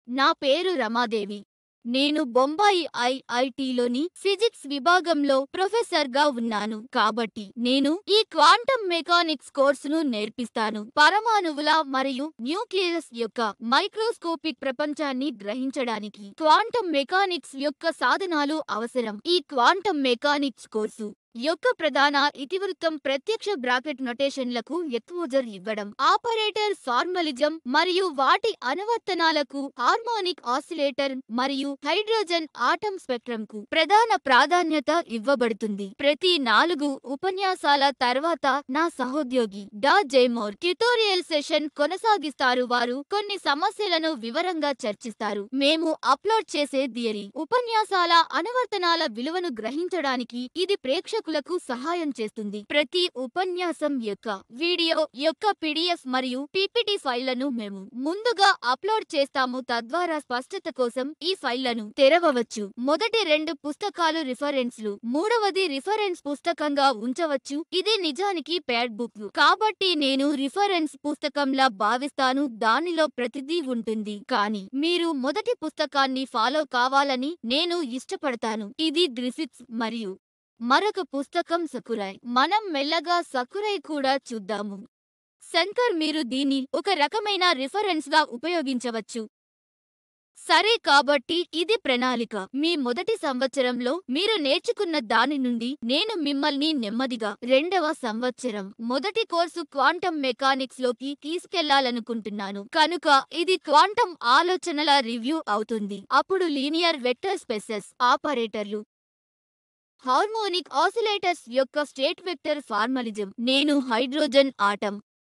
నా పేరు రమాదేవి నేను బొంబాయి ఐఐటిలోని ఫిజిక్స్ విభాగంలో ప్రొఫెసర్గా ఉన్నాను కాబట్టి నేను ఈ క్వాంటం మెకానిక్స్ కోర్సును నేర్పిస్తాను పరమాణువుల మరియు న్యూక్లియస్ యొక్క మైక్రోస్కోపిక్ ప్రపంచాన్ని గ్రహించడానికి క్వాంటం మెకానిక్స్ యొక్క సాధనాలు అవసరం ఈ క్వాంటం మెకానిక్స్ కోర్సు యొక్క ప్రధాన ఇతివృత్తం ప్రత్యక్ష బ్రాకెట్ నొటేషన్లకు ఎక్స్పోజర్ ఇవ్వడం ఆపరేటర్ ఫార్మలిజం మరియు వాటి అనువర్తనాలకు హార్మోనిక్ ఆసిలేటర్ మరియు హైడ్రోజన్ ఆటం స్పెక్ట్రమ్ కు ప్రధాన ప్రాధాన్యత ఇవ్వబడుతుంది ప్రతి నాలుగు ఉపన్యాసాల తర్వాత నా సహోద్యోగి డా జైమోర్ ట్యుటోరియల్ సెషన్ కొనసాగిస్తారు వారు కొన్ని సమస్యలను వివరంగా చర్చిస్తారు మేము అప్లోడ్ చేసే థియరీ ఉపన్యాసాల అనువర్తనాల విలువను గ్రహించడానికి ఇది ప్రేక్షకులకు సహాయం చేస్తుంది ప్రతి ఉపన్యాసం యొక్క వీడియో యొక్క పిడిఎఫ్ మరియు పిపిటి ఫైళ్లను మేము ముందుగా అప్లోడ్ చేస్తాము తద్వారా స్పష్టత కోసం ఈ ఫైళ్లను తెరవవచ్చు మొదటి రెండు పుస్తకాలు రిఫరెన్స్లు మూడవది రిఫరెన్స్ పుస్తకంగా ఉంచవచ్చు ఇది నిజానికి ప్యాడ్ బుక్ కాబట్టి నేను రిఫరెన్స్ పుస్తకంలా భావిస్తాను దానిలో ప్రతిదీ ఉంటుంది కానీ మీరు మొదటి పుస్తకాన్ని ఫాలో కావాలని నేను ఇష్టపడతాను ఇది గ్రిఫిత్స్ మరియు మరొక పుస్తకం సకురాయ్ మనం మెల్లగా సకురై కూడా చూద్దాము శంకర్ మీరు దీన్ని ఒక రకమైన రిఫరెన్స్ గా ఉపయోగించవచ్చు సరే కాబట్టి ఇది ప్రణాళిక మీ మొదటి సంవత్సరంలో మీరు నేర్చుకున్న దాని నుండి నేను మిమ్మల్ని నెమ్మదిగా రెండవ సంవత్సరం మొదటి కోర్సు క్వాంటం మెకానిక్స్ లోకి తీసుకెళ్లాలనుకుంటున్నాను కనుక ఇది క్వాంటం ఆలోచనల రివ్యూ అవుతుంది అప్పుడు లీనియర్ వెక్టర్ స్పెసెస్ ఆపరేటర్లు హార్మోనిక్ ఆసిలేటర్స్ యొక్క స్టేట్ వెక్టర్ ఫార్మలిజం నేను హైడ్రోజన్ ఆటం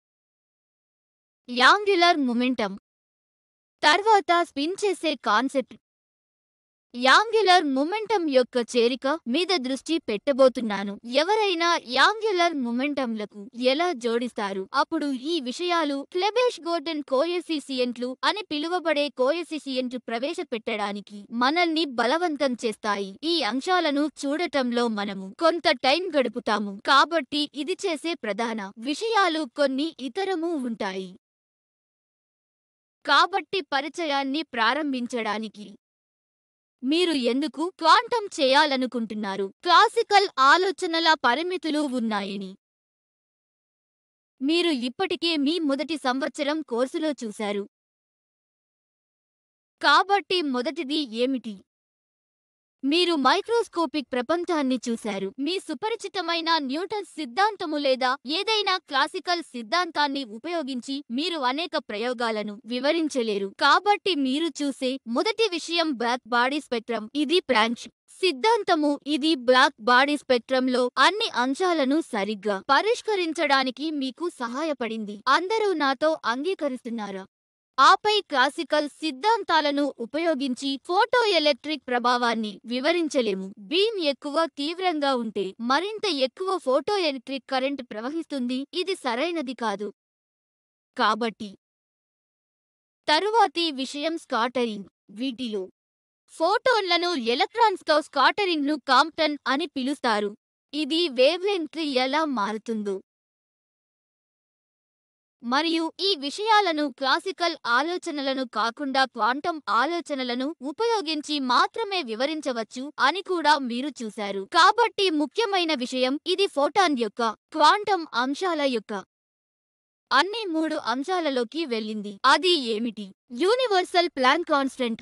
యాంగులర్ మొమెంటం తర్వాత స్పిన్ చేసే కాన్సెప్ట్ యాంగులర్ మొమెంటం యొక్క చేరిక మీద దృష్టి పెట్టబోతున్నాను ఎవరైనా యాంగులర్ మొమెంటంలకు ఎలా జోడిస్తారు అప్పుడు ఈ విషయాలు క్లెబేష్ గోర్డన్ కోఎఫిసియెంట్లు అని పిలువబడే కోఎఫిసియెంట్ ప్రవేశపెట్టడానికి మనల్ని బలవంతం చేస్తాయి ఈ అంశాలను చూడటంలో మనము కొంత టైం గడుపుతాము కాబట్టి ఇది చేసే ప్రధాన విషయాలు కొన్ని ఇతరము ఉంటాయి కాబట్టి పరిచయాన్ని ప్రారంభించడానికి మీరు ఎందుకు క్వాంటం చేయాలనుకుంటున్నారు క్లాసికల్ ఆలోచనల పరిమితులు ఉన్నాయని మీరు ఇప్పటికే మీ మొదటి సంవత్సరం కోర్సులో చూశారు కాబట్టి మొదటిది ఏమిటి మీరు మైక్రోస్కోపిక్ ప్రపంచాన్ని చూశారు మీ సుపరిచితమైన న్యూటన్ సిద్ధాంతము లేదా ఏదైనా క్లాసికల్ సిద్ధాంతాన్ని ఉపయోగించి మీరు అనేక ప్రయోగాలను వివరించలేరు కాబట్టి మీరు చూసే మొదటి విషయం బ్లాక్ బాడీ స్పెక్ట్రమ్ ఇది ప్రాంచ్ సిద్ధాంతము ఇది బ్లాక్ బాడీ స్పెక్ట్రంలో అన్ని అంశాలను సరిగ్గా పరిష్కరించడానికి మీకు సహాయపడింది అందరూ నాతో అంగీకరిస్తున్నారా ఆపై క్లాసికల్ సిద్ధాంతాలను ఉపయోగించి ఫోటో ఎలక్ట్రిక్ ప్రభావాన్ని వివరించలేము బీమ్ ఎక్కువ తీవ్రంగా ఉంటే మరింత ఎక్కువ ఫోటో ఎలక్ట్రిక్ కరెంట్ ప్రవహిస్తుంది ఇది సరైనది కాదు కాబట్టి తరువాతి విషయం స్కాటరింగ్ వీటిలో ఫోటోన్లను ఎలక్ట్రాన్స్తో స్కాటరింగ్ ను కాంప్టన్ అని పిలుస్తారు ఇది వేవ్లెంత్ ఎలా మారుతుందో మరియు ఈ విషయాలను క్లాసికల్ ఆలోచనలను కాకుండా క్వాంటం ఆలోచనలను ఉపయోగించి మాత్రమే వివరించవచ్చు అని కూడా మీరు చూశారు కాబట్టి ముఖ్యమైన విషయం ఇది ఫోటాన్ యొక్క క్వాంటం అంశాల యొక్క అన్ని మూడు అంశాలలోకి వెళ్ళింది అది ఏమిటి యూనివర్సల్ ప్లాన్ కాన్స్టెంట్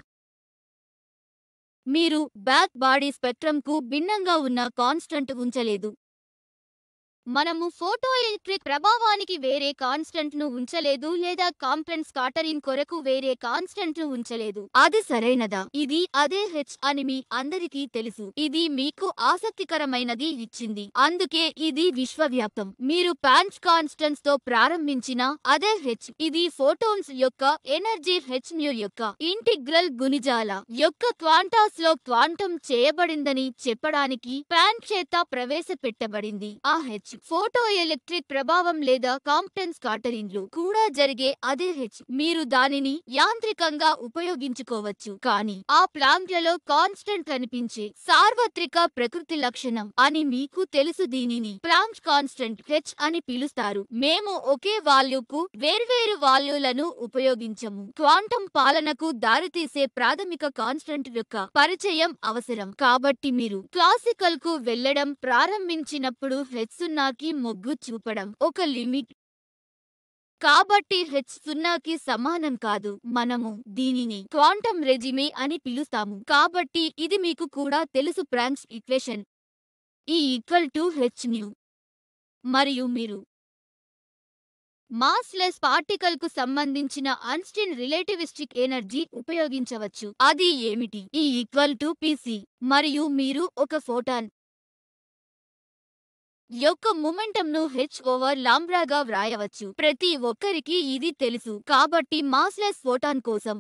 మీరు బ్యాక్ బాడీ స్పెక్ట్రమ్కు భిన్నంగా ఉన్న కాన్స్టెంట్ ఉంచలేదు మనము ఫోటో ఎలక్ట్రిక్ ప్రభావానికి వేరే కాన్స్టెంట్ ను ఉంచలేదు లేదా కాంప్లెన్ స్కాటరింగ్ కొరకు వేరే కాన్స్టెంట్ ను ఉంచలేదు అది సరైనదా ఇది అదే హెచ్ అని మీ అందరికీ తెలుసు ఇది మీకు ఆసక్తికరమైనది ఇచ్చింది అందుకే ఇది విశ్వవ్యాప్తం మీరు పాంచ్ కాన్స్టెంట్స్ తో ప్రారంభించిన అదే హెచ్ ఇది ఫోటోన్స్ యొక్క ఎనర్జీ హెచ్ న్యూ యొక్క ఇంటిగ్రల్ గుణిజాల యొక్క క్వాంటాస్ లో క్వాంటం చేయబడిందని చెప్పడానికి పాన్ చేత ప్రవేశపెట్టబడింది ఆ హెచ్ హెచ్ ఫోటో ఎలక్ట్రిక్ ప్రభావం లేదా కాంప్టెన్స్ కాటరింగ్లు కూడా జరిగే అదే హెచ్ మీరు దానిని యాంత్రికంగా ఉపయోగించుకోవచ్చు కానీ ఆ ప్లాంట్లలో కాన్స్టెంట్ కనిపించే సార్వత్రిక ప్రకృతి లక్షణం అని మీకు తెలుసు దీనిని ప్లాంట్ కాన్స్టెంట్ హెచ్ అని పిలుస్తారు మేము ఒకే వాల్యూకు వేర్వేరు వాల్యూలను ఉపయోగించము క్వాంటం పాలనకు దారితీసే ప్రాథమిక కాన్స్టెంట్ యొక్క పరిచయం అవసరం కాబట్టి మీరు క్లాసికల్ కు వెళ్లడం ప్రారంభించినప్పుడు హెచ్ సున్నాకి మొగ్గు చూపడం ఒక లిమిట్ కాబట్టి హెచ్ సున్నాకి సమానం కాదు మనము దీనిని క్వాంటం రెజిమే అని పిలుస్తాము కాబట్టి ఇది మీకు కూడా తెలుసు Planck's equation E equal to H nu మరియు మీరు మాస్లెస్ పార్టికల్ కు సంబంధించిన అన్స్టిన్ రిలేటివిస్టిక్ ఎనర్జీ ఉపయోగించవచ్చు అది ఏమిటి ఈ ఈక్వల్ టు పిసి మరియు మీరు ఒక ఫోటాన్ యొక్క మొమెంటంను హెచ్ ఓవర్ లాంబ్రాగా వ్రాయవచ్చు ప్రతి ఒక్కరికి ఇది తెలుసు కాబట్టి మాస్లెస్ ఫోటాన్ కోసం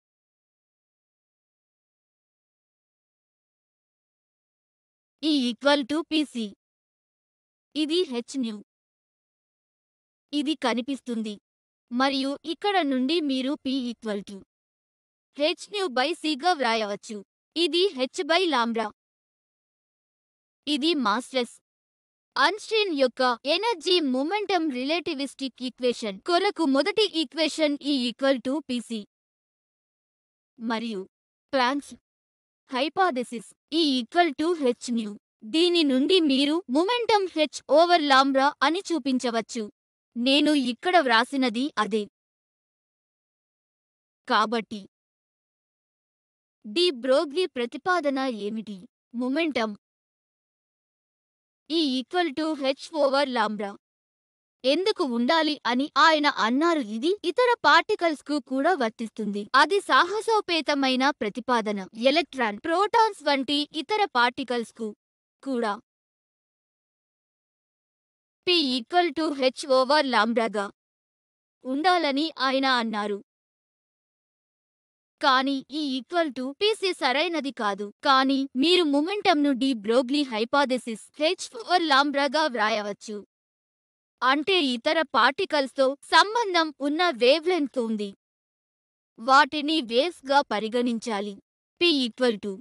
ఈ ఈక్వల్ టు పిసి ఇది హెచ్ న్యూ ఇది కనిపిస్తుంది మరియు ఇక్కడ నుండి మీరు P equal to H nu by సిగా వ్రాయవచ్చు ఇది హెచ్ బై లాంబ్రా ఇది మాస్లెస్ అన్స్టీన్ యొక్క ఎనర్జీ మొమెంటం రిలేటివిస్టిక్ ఈక్వేషన్ కొరకు మొదటి equation E equal to P C మరియు Planck's hypothesis E equal to H new దీని నుండి మీరు మొమెంటం హెచ్ ఓవర్ లాంబ్రా అని చూపించవచ్చు నేను ఇక్కడ వ్రాసినది అదే కాబట్టి డి బ్రోగ్లీ ప్రతిపాదన ఏమిటి momentum E equal to H over lambda ఎందుకు ఉండాలి అని ఆయన అన్నారు ఇది ఇతర పార్టికల్స్ కు కూడా వర్తిస్తుంది అది సాహసోపేతమైన ప్రతిపాదన ఎలక్ట్రాన్ ప్రోటాన్స్ వంటి ఇతర పార్టికల్స్ కు కూడా P equal to H over లాంబ్రాగా ఉండాలని ఆయన అన్నారు కానీ ఈ ఈక్వల్ టు పిసి సరైనది కాదు కానీ మీరు మొమెంటంను de Broglie hypothesis H over లాంబ్రాగా వ్రాయవచ్చు అంటే ఇతర పార్టికల్స్ తో సంబంధం ఉన్న వేవ్ లెంత్ ఉంది వాటిని వేవ్స్ గా పరిగణించాలి P equal to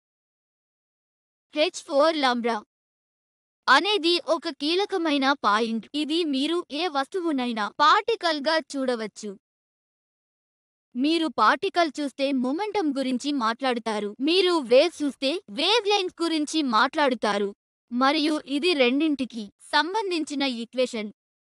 H four lambda అనేది ఒక కీలకమైన పాయింట్ ఇది మీరు ఏ వస్తువునైనా పార్టికల్ గా చూడవచ్చు మీరు పార్టికల్ చూస్తే మొమెంటం గురించి మాట్లాడుతారు మీరు వేవ్ చూస్తే వేవ్ లెంగ్త్ గురించి మాట్లాడుతారు మరియు ఇది రెండింటికి సంబంధించిన ఈక్వేషన్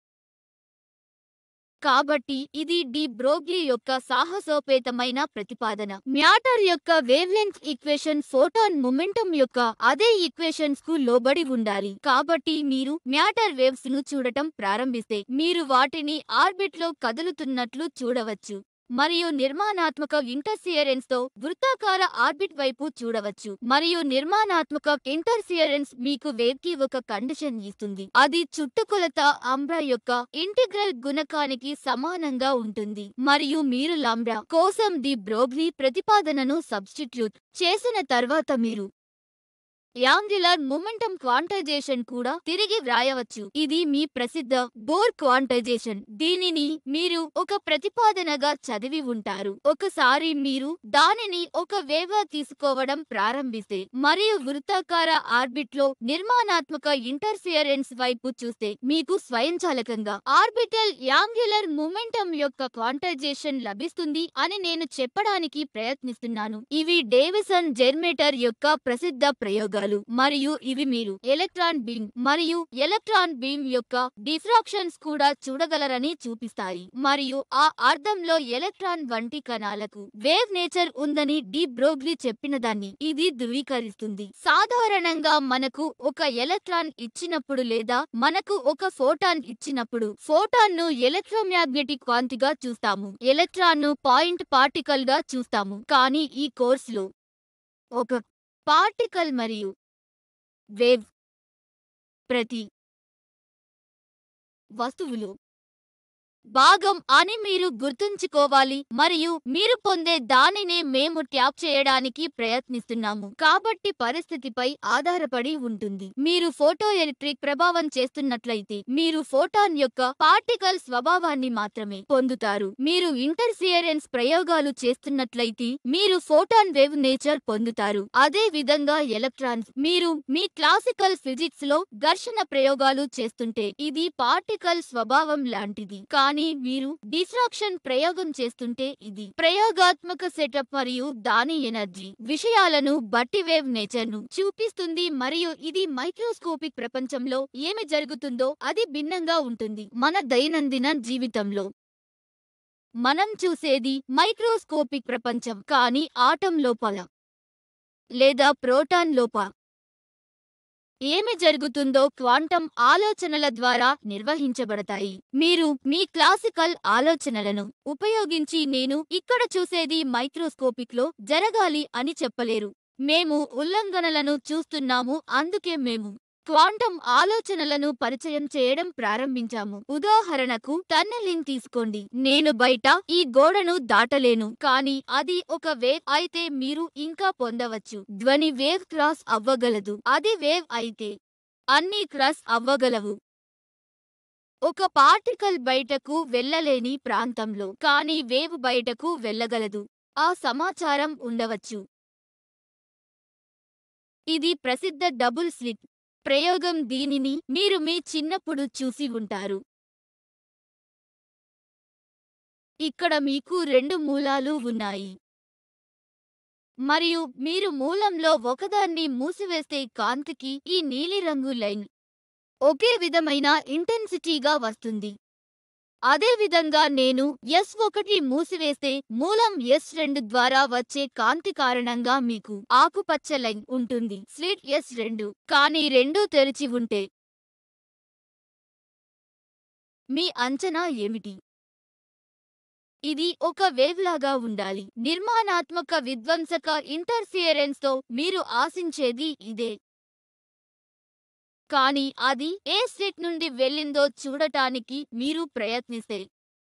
కాబట్టి ఇది డి బ్రోగ్లీ యొక్క సాహసోపేతమైన ప్రతిపాదన మ్యాటర్ యొక్క వేవ్లెంగ్త్ ఈక్వేషన్ ఫోటాన్ మొమెంటం యొక్క అదే ఈక్వేషన్స్ కు లోబడి ఉండాలి కాబట్టి మీరు మ్యాటర్ వేవ్స్ ను చూడటం ప్రారంభిస్తే మీరు వాటిని ఆర్బిట్ లో కదులుతున్నట్లు చూడవచ్చు మరియు నిర్మాణాత్మక ఇంటర్ఫియరెన్స్ తో వృత్తాకార ఆర్బిట్ వైపు చూడవచ్చు మరియు నిర్మాణాత్మక ఇంటర్ఫియరెన్స్ మీకు వేవ్ కి ఒక కండిషన్ ఇస్తుంది అది చుట్టుకొలత అంబ్రా యొక్క ఇంటిగ్రల్ గుణకానికి సమానంగా ఉంటుంది మరియు మీరు లాంబ్రా కోసం ది బ్రోగ్లీ ప్రతిపాదనను సబ్స్టిట్యూట్ చేసిన తర్వాత మీరు యాంగులర్ మొమెంటం క్వాంటైజేషన్ కూడా తిరిగి వ్రాయవచ్చు ఇది మీ ప్రసిద్ధ బోర్ క్వాంటైజేషన్ దీనిని మీరు ఒక ప్రతిపాదనగా చదివి ఉంటారు ఒకసారి మీరు దానిని ఒక వేవ్గా తీసుకోవడం ప్రారంభిస్తే మరియు వృత్తాకార ఆర్బిట్ లో నిర్మాణాత్మక ఇంటర్ఫియరెన్స్ వైపు చూస్తే మీకు స్వయంచాలకంగా ఆర్బిటల్ యాంగులర్ మొమెంటం యొక్క క్వాంటైజేషన్ లభిస్తుంది అని నేను చెప్పడానికి ప్రయత్నిస్తున్నాను ఇవి డేవిసన్ జెర్మేటర్ యొక్క ప్రసిద్ధ ప్రయోగాలు మరియు ఇవి మీరు ఎలక్ట్రాన్ బీమ్ మరియు ఎలక్ట్రాన్ బీమ్ యొక్క డిఫ్రాక్షన్స్ కూడా చూడగలరని చూపిస్తాయి మరియు ఆ అర్థంలో ఎలక్ట్రాన్ వంటి కణాలకు వేవ్ నేచర్ ఉందని డి బ్రోగ్లీ చెప్పిన దాన్ని ఇది ధృవీకరిస్తుంది సాధారణంగా మనకు ఒక ఎలక్ట్రాన్ ఇచ్చినప్పుడు లేదా మనకు ఒక ఫోటాన్ ఇచ్చినప్పుడు ఫోటాన్ ను ఎలక్ట్రోమాగ్నెటిక్ కాంతిగా చూస్తాము ఎలక్ట్రాన్ ను పాయింట్ పార్టికల్ గా చూస్తాము కానీ ఈ కోర్సులో ఒక పార్టికల్ మరియు వేవ్ ప్రతి వస్తువులో భాగం అని మీరు గుర్తుంచుకోవాలి మరియు మీరు పొందే దానినే మేము ట్యాప్ చేయడానికి ప్రయత్నిస్తున్నాము కాబట్టి పరిస్థితిపై ఆధారపడి ఉంటుంది మీరు ఫోటో ఎలక్ట్రిక్ ప్రభావం చేస్తున్నట్లయితే మీరు ఫోటాన్ యొక్క పార్టికల్ స్వభావాన్ని మాత్రమే పొందుతారు మీరు ఇంటర్ఫియరెన్స్ ప్రయోగాలు చేస్తున్నట్లయితే మీరు ఫోటాన్ వేవ్ నేచర్ పొందుతారు అదే విధంగా ఎలక్ట్రాన్స్ మీరు మీ క్లాసికల్ ఫిజిక్స్ లో ఘర్షణ ప్రయోగాలు చేస్తుంటే ఇది పార్టికల్ స్వభావం లాంటిది కానీ మీరు డిస్ట్రాక్షన్ ప్రయోగం చేస్తుంటే ఇది ప్రయోగాత్మక సెటప్ మరియు దాని ఎనర్జీ విషయాలను బట్టి వేవ్ నేచర్ ను చూపిస్తుంది మరియు ఇది మైక్రోస్కోపిక్ ప్రపంచంలో ఏమి జరుగుతుందో అది భిన్నంగా ఉంటుంది మన దైనందిన జీవితంలో మనం చూసేది మైక్రోస్కోపిక్ ప్రపంచం కానీ ఆటం లోపల లేదా ప్రోటాన్ లోప ఏమి జరుగుతుందో క్వాంటం ఆలోచనల ద్వారా నిర్వహించబడతాయి మీరు మీ క్లాసికల్ ఆలోచనలను ఉపయోగించి నేను ఇక్కడ చూసేది మైక్రోస్కోపిక్ లో జరగాలి అని చెప్పలేరు మేము ఉల్లంఘనలను చూస్తున్నాము అందుకే మేము క్వాంటం ఆలోచనలను పరిచయం చేయడం ప్రారంభించాము ఉదాహరణకు టన్నెలింగ్ తీసుకోండి నేను బయట ఈ గోడను దాటలేను కానీ అది ఒక వేవ్ అయితే మీరు ఇంకా పొందవచ్చు ధ్వని వేవ్ క్రాస్ అవ్వగలదు అది వేవ్ అయితే అన్ని క్రాస్ అవ్వగలవు ఒక పార్టికల్ బయటకు వెళ్ళలేని ప్రాంతంలో కానీ వేవ్ బయటకు వెళ్ళగలదు ఆ సమాచారం ఉండవచ్చు ఇది ప్రసిద్ధ డబుల్ స్లిట్ ప్రయోగం దీనిని మీరు మీ చిన్నప్పుడు చూసి ఉంటారు ఇక్కడ మీకు రెండు మూలాలు ఉన్నాయి మరియు మీరు మూలంలో ఒకదాన్ని మూసివేస్తే కాంతికి ఈ నీలిరంగు లైన్ ఒకే విధమైన ఇంటెన్సిటీగా వస్తుంది అదే విధంగా నేను ఎస్ ఒకటి మూసివేస్తే మూలం ఎస్ రెండు ద్వారా వచ్చే కాంతి కారణంగా మీకు ఆకుపచ్చ లైన్ ఉంటుంది స్లిట్ ఎస్ రెండు కానీ రెండూ తెరిచి ఉంటే మీ అంచనా ఏమిటి ఇది ఒక వేవ్ లాగా ఉండాలి నిర్మాణాత్మక విధ్వంసక ఇంటర్ఫియరెన్స్ తో మీరు ఆశించేది ఇదే కానీ అది ఏ స్టేట్ నుండి వెళ్ళిందో చూడటానికి మీరు ప్రయత్నిస్తే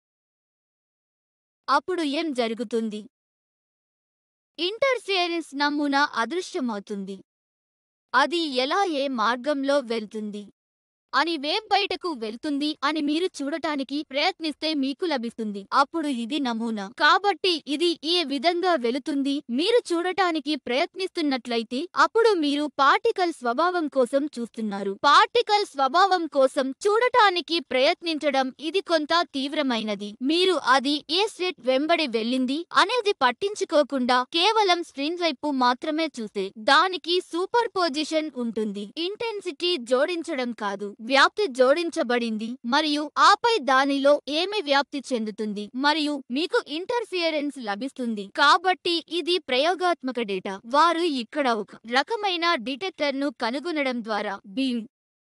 అప్పుడు ఏం జరుగుతుంది ఇంటర్ఫియరెన్స్ నమూనా అదృశ్యమవుతుంది అది ఎలా ఏ మార్గంలో వెళ్తుంది అని వేవ్ బయటకు వెళ్తుంది అని మీరు చూడటానికి ప్రయత్నిస్తే మీకు లభిస్తుంది అప్పుడు ఇది నమూనా కాబట్టి ఇది ఏ విధంగా వెళుతుంది మీరు చూడటానికి ప్రయత్నిస్తున్నట్లయితే అప్పుడు మీరు పార్టికల్ స్వభావం కోసం చూస్తున్నారు పార్టికల్ స్వభావం కోసం చూడటానికి ప్రయత్నించడం ఇది కొంత తీవ్రమైనది మీరు అది ఏ స్టేట్ వెంబడి వెళ్ళింది అనేది పట్టించుకోకుండా కేవలం స్క్రీన్ వైపు మాత్రమే చూస్తే దానికి సూపర్ పొజిషన్ ఉంటుంది ఇంటెన్సిటీ జోడించడం కాదు వ్యాప్తి జోడించబడింది మరియు ఆపై దానిలో ఏమి వ్యాప్తి చెందుతుంది మరియు మీకు ఇంటర్ఫియరెన్స్ లభిస్తుంది కాబట్టి ఇది ప్రయోగాత్మక డేటా వారు ఇక్కడ ఒక రకమైన డిటెక్టర్ ను కనుగొనడం ద్వారా బీమ్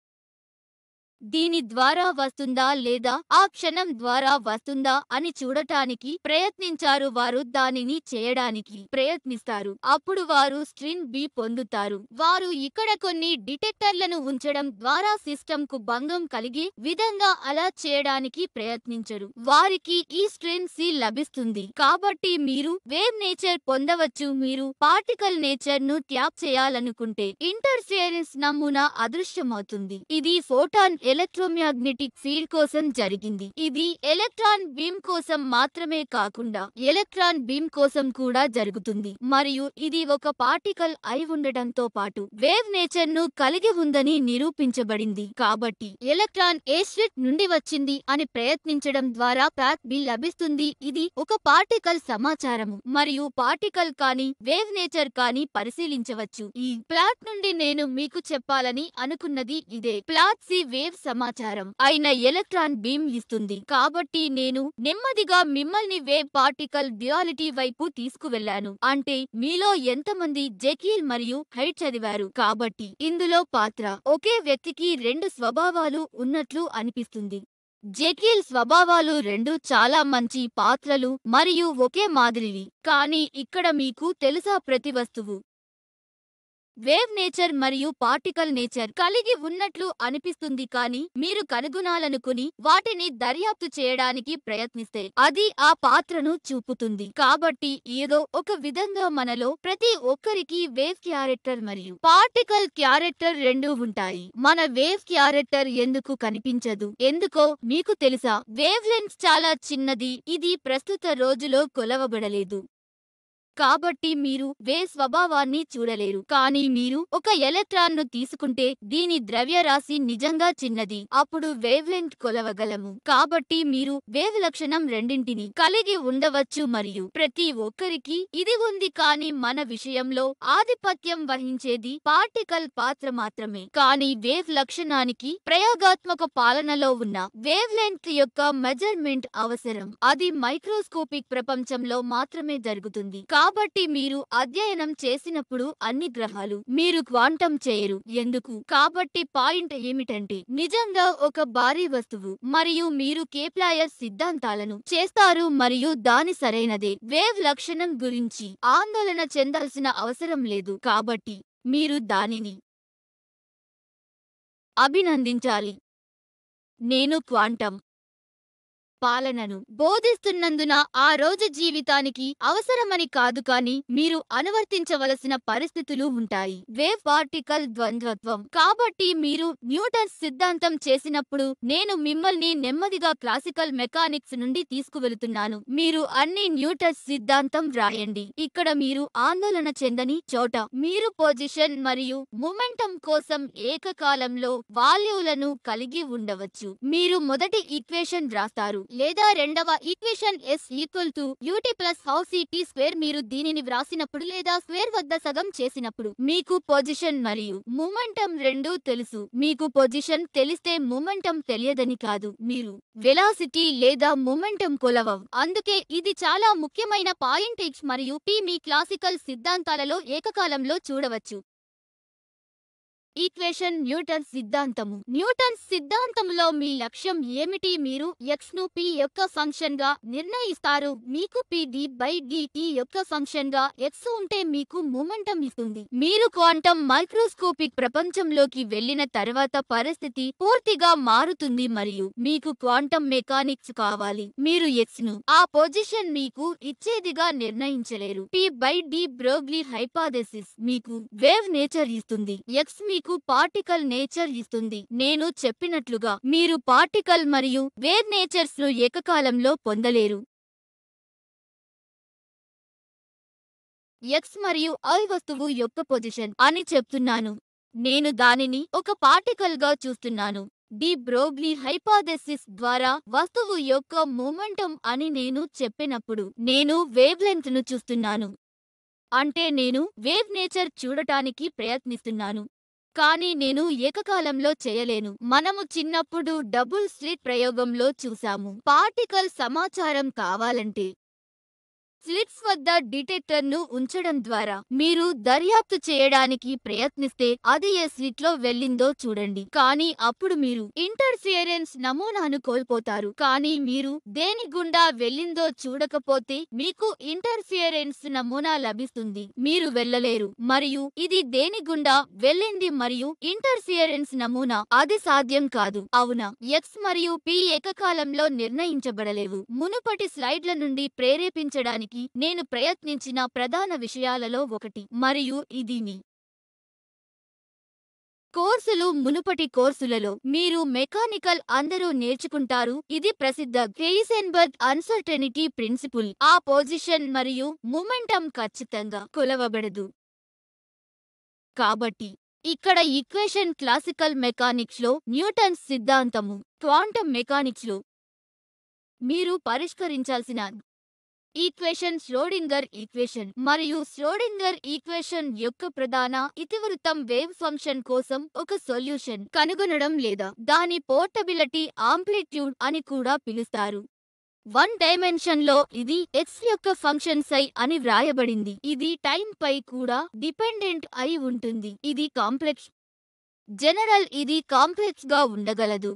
దీని ద్వారా వస్తుందా లేదా ఆ క్షణం ద్వారా వస్తుందా అని చూడటానికి ప్రయత్నించారు వారు దానిని చేయడానికి ప్రయత్నిస్తారు అప్పుడు వారు స్ట్రిన్ బి పొందుతారు వారు ఇక్కడ కొన్ని డిటెక్టర్లను ఉంచడం ద్వారా సిస్టమ్ కు భంగం కలిగే విధంగా అలా చేయడానికి ప్రయత్నించరు వారికి ఈ స్ట్రిన్ సి లభిస్తుంది కాబట్టి మీరు వేవ్ నేచర్ పొందవచ్చు మీరు పార్టికల్ నేచర్ ను ట్యాప్ చేయాలనుకుంటే ఇంటర్ఫియరెన్స్ నమూనా అదృశ్యమవుతుంది ఇది ఫోటాన్ ఎలక్ట్రోమాగ్నెటిక్ ఫీల్డ్ కోసం జరిగింది ఇది ఎలక్ట్రాన్ బీమ్ కోసం మాత్రమే కాకుండా ఎలక్ట్రాన్ బీమ్ కోసం కూడా జరుగుతుంది మరియు ఇది ఒక పార్టికల్ అయి ఉండటంతో పాటు వేవ్ నేచర్ ను కలిగి ఉందని నిరూపించబడింది కాబట్టి ఎలక్ట్రాన్ ఏ స్టేట్ నుండి వచ్చింది అని ప్రయత్నించడం ద్వారా ప్యాక్ బి లభిస్తుంది ఇది ఒక పార్టికల్ సమాచారము మరియు పార్టికల్ కాని వేవ్ నేచర్ కాని పరిశీలించవచ్చు ఈ ప్లాట్ నుండి నేను మీకు చెప్పాలని అనుకున్నది ఇదే ప్లాట్ సి వేవ్ సమాచారం అయిన ఎలక్ట్రాన్ బీమ్ ఇస్తుంది కాబట్టి నేను నెమ్మదిగా మిమ్మల్ని వేవ్ పార్టికల్ డ్యుయాలిటీ వైపు తీసుకువెళ్లాను అంటే మీలో ఎంతమంది జెకీల్ మరియు హైట్ చదివారు కాబట్టి ఇందులో పాత్ర ఒకే వ్యక్తికి రెండు స్వభావాలు ఉన్నట్లు అనిపిస్తుంది జెకీల్ స్వభావాలు రెండు చాలా మంచి పాత్రలు మరియు ఒకే మాదిరివి కానీ ఇక్కడ మీకు తెలుసా ప్రతి వస్తువు వేవ్ నేచర్ మరియు పార్టికల్ నేచర్ కలిగి ఉన్నట్లు అనిపిస్తుంది కానీ మీరు కనుగొనాలనుకుని వాటిని దర్యాప్తు చేయడానికి ప్రయత్నిస్తే అది ఆ పాత్రను చూపుతుంది కాబట్టి ఏదో ఒక విధంగా మనలో ప్రతి ఒక్కరికి వేవ్ క్యారెక్టర్ మరియు పార్టికల్ క్యారెక్టర్ రెండు ఉంటాయి మన వేవ్ క్యారెక్టర్ ఎందుకు కనిపించదు ఎందుకో మీకు తెలుసా వేవ్ లెన్స్ చాలా చిన్నది ఇది ప్రస్తుత రోజులో కొలవబడలేదు కాబట్టి మీరు వేవ్ స్వభావాన్ని చూడలేరు కానీ మీరు ఒక ఎలక్ట్రాన్ ను తీసుకుంటే దీని ద్రవ్యరాశి నిజంగా చిన్నది అప్పుడు వేవ్ లెంత్ కొలవగలము కాబట్టి మీరు వేవ్ లక్షణం రెండింటిని కలిగి ఉండవచ్చు మరియు ప్రతి ఒక్కరికి ఇది ఉంది కానీ మన విషయంలో ఆధిపత్యం వహించేది పార్టికల్ పాత్ర మాత్రమే కానీ వేవ్ లక్షణానికి ప్రయోగాత్మక పాలనలో ఉన్న వేవ్ లెంత్ యొక్క మెజర్మెంట్ అవసరం అది మైక్రోస్కోపిక్ ప్రపంచంలో మాత్రమే జరుగుతుంది కాబట్టి మీరు అధ్యయనం చేసినప్పుడు అన్ని గ్రహాలు మీరు క్వాంటం చేయరు ఎందుకు కాబట్టి పాయింట్ ఏమిటంటే నిజంగా ఒక భారీ వస్తువు మరియు మీరు కేప్లాయర్ సిద్ధాంతాలను చేస్తారు మరియు దాని సరైనదే వేవ్ లక్షణం గురించి ఆందోళన చెందాల్సిన అవసరం లేదు కాబట్టి మీరు దానిని అభినందించాలి నేను క్వాంటం పాలనను బోధిస్తున్నందున ఆ రోజు జీవితానికి అవసరమని కాదు కానీ మీరు అనువర్తించవలసిన పరిస్థితులు ఉంటాయి వేవ్ పార్టికల్ ద్వంద్వత్వం కాబట్టి మీరు న్యూటన్ సిద్ధాంతం చేసినప్పుడు నేను మిమ్మల్ని నెమ్మదిగా క్లాసికల్ మెకానిక్స్ నుండి తీసుకువెళుతున్నాను మీరు అన్ని న్యూటన్ సిద్ధాంతం వ్రాయండి ఇక్కడ మీరు ఆందోళన చెందని చోట మీరు పొజిషన్ మరియు మొమెంటం కోసం ఏకకాలంలో వాల్యూలను కలిగి ఉండవచ్చు మీరు మొదటి ఈక్వేషన్ వ్రాస్తారు లేదా రెండవ equation S equal to U T plus house T square మీరు దీనిని వ్రాసినప్పుడు లేదా స్క్వేర్ వద్ద సగం చేసినప్పుడు మీకు పొజిషన్ మరియు మొమెంటం రెండూ తెలుసు మీకు పొజిషన్ తెలిస్తే మొమెంటం తెలియదని కాదు మీరు వెలాసిటీ లేదా మొమెంటం కొలవవు అందుకే ఇది చాలా ముఖ్యమైన పాయింట్ ఎక్స్ మరియు పి మీ క్లాసికల్ సిద్ధాంతాలలో ఏకకాలంలో చూడవచ్చు ఈక్వేషన్ న్యూటన్ సిద్ధాంతము న్యూటన్ సిద్ధాంతంలో మీ లక్ష్యం ఏమిటి మీరు ఎక్స్ ను పి యొక్క ఫంక్షన్ గా నిర్ణయిస్తారు మీకు పి డి బై డి యొక్క ఫంక్షన్ గా ఎక్స్ ఉంటే మీకు మొమెంటం ఇస్తుంది మీరు క్వాంటం మైక్రోస్కోపిక్ ప్రపంచంలోకి వెళ్ళిన తర్వాత పరిస్థితి పూర్తిగా మారుతుంది మరియు మీకు క్వాంటం మెకానిక్స్ కావాలి మీరు ఎక్స్ ను ఆ పొజిషన్ మీకు ఇచ్చేదిగా నిర్ణయించలేరు P by de Broglie hypothesis మీకు వేవ్ నేచర్ ఇస్తుంది ఎక్స్ మీకు పార్టికల్ నేచర్ ఇస్తుంది నేను చెప్పినట్లుగా మీరు పార్టికల్ మరియు వేవ్ నేచర్స్ ను ఏకకాలంలో పొందలేరు ఎక్స్ మరియు ఐ వస్తువు యొక్క పొజిషన్ అని చెప్తున్నాను నేను దానిని ఒక పార్టికల్ గా చూస్తున్నాను డి బ్రోగ్లీ హైపాథెసిస్ ద్వారా వస్తువు యొక్క మొమెంటం అని నేను చెప్పినప్పుడు నేను వేవ్ లెంత్ ను చూస్తున్నాను అంటే నేను వేవ్ నేచర్ చూడటానికి ప్రయత్నిస్తున్నాను కానీ నేను ఏకకాలంలో చేయలేను మనము చిన్నప్పుడు డబుల్ స్లిట్ ప్రయోగంలో చూసాము పార్టికల్ సమాచారం కావాలంటే స్లిట్స్ వద్ద డిటెక్టర్ ను ఉంచడం ద్వారా మీరు దర్యాప్తు చేయడానికి ప్రయత్నిస్తే అది ఏ స్లిట్ లో వెళ్ళిందో చూడండి కానీ అప్పుడు మీరు ఇంటర్ఫియరెన్స్ నమూనాను కోల్పోతారు కానీ మీరు దేని గుండా వెళ్ళిందో చూడకపోతే మీకు ఇంటర్ఫియరెన్స్ నమూనా లభిస్తుంది మీరు వెళ్ళలేరు మరియు ఇది దేని గుండా వెళ్ళింది మరియు ఇంటర్ఫియరెన్స్ నమూనా అది సాధ్యం కాదు అవునా ఎక్స్ మరియు పి ఏకకాలంలో నిర్ణయించబడలేవు మునుపటి స్లైడ్ల నుండి ప్రేరేపించడానికి నేను ప్రయత్నించిన ప్రధాన విషయాలలో ఒకటి మరియు ఇది మీ కోర్సులు మునుపటి కోర్సులలో మీరు మెకానికల్ అందరూ నేర్చుకుంటారు ఇది ప్రసిద్ధ హెయిసెన్బర్గ్ అన్సర్టనిటీ ప్రిన్సిపుల్ ఆ పొజిషన్ మరియు మొమెంటం ఖచ్చితంగా కొలవబడదు కాబట్టి ఇక్కడ ఈక్వేషన్ క్లాసికల్ మెకానిక్స్ లో న్యూటన్ సిద్ధాంతము క్వాంటం మెకానిక్స్ లో మీరు పరిష్కరించాల్సిన ఈక్వేషన్ శ్రోడింగర్ ఈక్వేషన్ మరియు శ్రోడింగర్ ఈక్వేషన్ యొక్క ప్రధాన ఇతివృత్తం వేవ్ ఫంక్షన్ కోసం ఒక సొల్యూషన్ కనుగొనడం లేదా దాని పోర్టబిలిటీ ఆంప్లిట్యూడ్ అని కూడా పిలుస్తారు వన్ డైమెన్షన్ లో ఇది ఎక్స్ యొక్క ఫంక్షన్ సై అని వ్రాయబడింది ఇది టైం పై కూడా డిపెండెంట్ అయి ఉంటుంది ఇది కాంప్లెక్స్ జనరల్ ఇది కాంప్లెక్స్ గా ఉండగలదు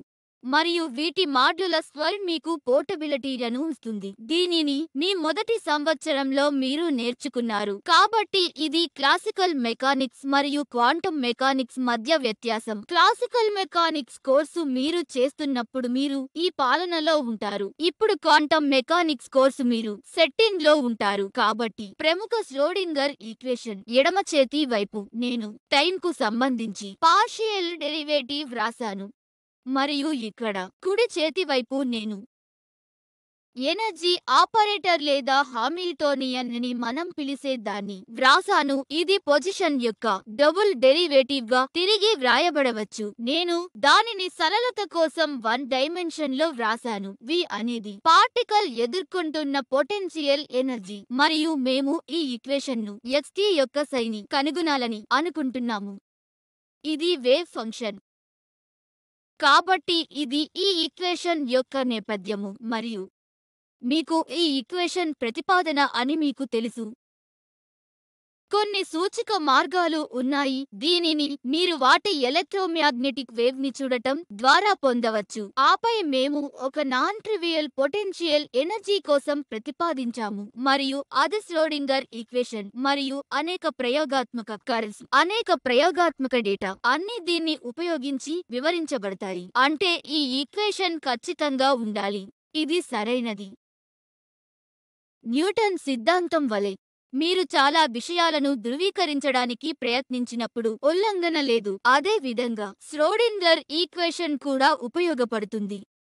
మరియు వీటి మాడ్యుల స్క్వేర్ మీకు పోర్టబిలిటీలను ఇస్తుంది దీనిని మీ మొదటి సంవత్సరంలో మీరు నేర్చుకున్నారు కాబట్టి ఇది క్లాసికల్ మెకానిక్స్ మరియు క్వాంటం మెకానిక్స్ మధ్య వ్యత్యాసం క్లాసికల్ మెకానిక్స్ కోర్సు మీరు చేస్తున్నప్పుడు మీరు ఈ పాలనలో ఉంటారు ఇప్పుడు క్వాంటం మెకానిక్స్ కోర్సు మీరు సెట్టింగ్ లో ఉంటారు కాబట్టి ప్రముఖ శ్రోడింగర్ ఈక్వేషన్ ఎడమ చేతి వైపు నేను టైం కు సంబంధించి పార్షియల్ డెరివేటివ్ వ్రాసాను మరియు ఇక్కడ కుడి చేతి వైపు నేను ఎనర్జీ ఆపరేటర్ లేదా హామిల్టోనియన్ అని మనం పిలిచే దాన్ని వ్రాసాను ఇది పొజిషన్ యొక్క డబుల్ డెరివేటివ్ గా తిరిగి వ్రాయబడవచ్చు నేను దానిని సరళత కోసం వన్ డైమెన్షన్ లో వ్రాసాను వి అనేది పార్టికల్ ఎదుర్కొంటున్న పొటెన్షియల్ ఎనర్జీ మరియు మేము ఈ ఈక్వేషన్ ను ఎక్స్టీ యొక్క సైని కనుగొనాలని అనుకుంటున్నాము ఇది వేవ్ ఫంక్షన్ కాబట్టి ఇది ఈ ఈక్వేషన్ యొక్క నేపథ్యము మరియు మీకు ఈ ఈక్వేషన్ ప్రతిపాదన అని మీకు తెలుసు కొన్ని సూచిక మార్గాలు ఉన్నాయి దీనిని మీరు వాటి ఎలక్ట్రోమాగ్నెటిక్ వేవ్ ని చూడటం ద్వారా పొందవచ్చు ఆపై మేము ఒక నాన్ ట్రివియల్ పొటెన్షియల్ ఎనర్జీ కోసం ప్రతిపాదించాము మరియు అది శ్రోడింగర్ ఈక్వేషన్ మరియు అనేక ప్రయోగాత్మక కర్వ్స్ అనేక ప్రయోగాత్మక డేటా అన్ని దీన్ని ఉపయోగించి వివరించబడతాయి అంటే ఈ ఈక్వేషన్ ఖచ్చితంగా ఉండాలి ఇది సరైనది న్యూటన్ సిద్ధాంతం వలె మీరు చాలా విషయాలను ధృవీకరించడానికి ప్రయత్నించినప్పుడు ఉల్లంఘన లేదు అదే విధంగా శ్రోడింగర్ ఈక్వేషన్ కూడా ఉపయోగపడుతుంది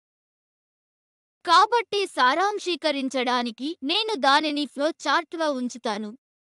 కాబట్టి సారాంశీకరించడానికి నేను దానిని ఫ్లో చార్ట్గా ఉంచుతాను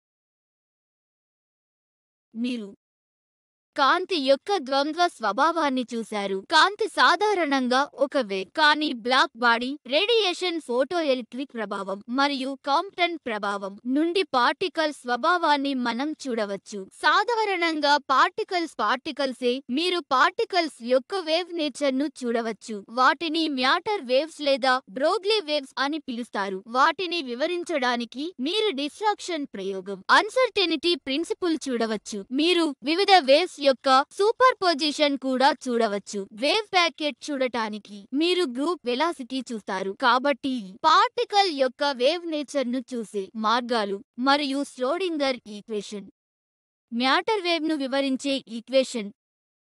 మీరు కాంతి యొక్క ద్వంద్వ స్వభావాన్ని చూశారు కాంతి సాధారణంగా ఒక వే కానీ black body radiation photo electric ప్రభావం మరియు కాంప్టన్ ప్రభావం నుండి పార్టికల్ స్వభావాన్ని మనం చూడవచ్చు సాధారణంగా పార్టికల్స్ పార్టికల్సే మీరు పార్టికల్స్ యొక్క వేవ్ నేచర్ ను చూడవచ్చు వాటిని మ్యాటర్ వేవ్స్ లేదా బ్రోగ్లీ వేవ్స్ అని పిలుస్తారు వాటిని వివరించడానికి మీరు డిస్ట్రాక్షన్ ప్రయోగం అన్సర్టెనిటీ ప్రిన్సిపుల్ చూడవచ్చు మీరు వివిధ వేవ్స్ యొక్క సూపర్ పొజిషన్ కూడా చూడవచ్చు వేవ్ ప్యాకెట్ చూడటానికి మీరు గ్రూప్ వెలాసిటీ చూస్తారు కాబట్టి పార్టికల్ యొక్క వేవ్ నేచర్ ను చూసే మార్గాలు మరియు శ్రోడింగర్ ఈక్వేషన్ మ్యాటర్ వేవ్ ను వివరించే ఈక్వేషన్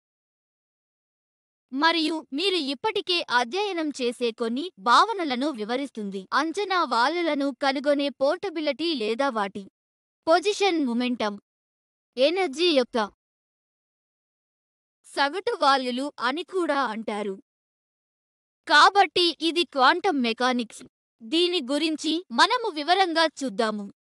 మరియు మీరు ఇప్పటికే అధ్యయనం చేసే కొన్ని భావనలను వివరిస్తుంది అంచనా వాలులను కనుగొనే పోర్టబిలిటీ లేదా వాటి పొజిషన్ మొమెంటం ఎనర్జీ యొక్క సగటు వాల్యులు అని కూడా అంటారు కాబట్టి ఇది క్వాంటం మెకానిక్స్ దీని గురించి మనము వివరంగా చూద్దాము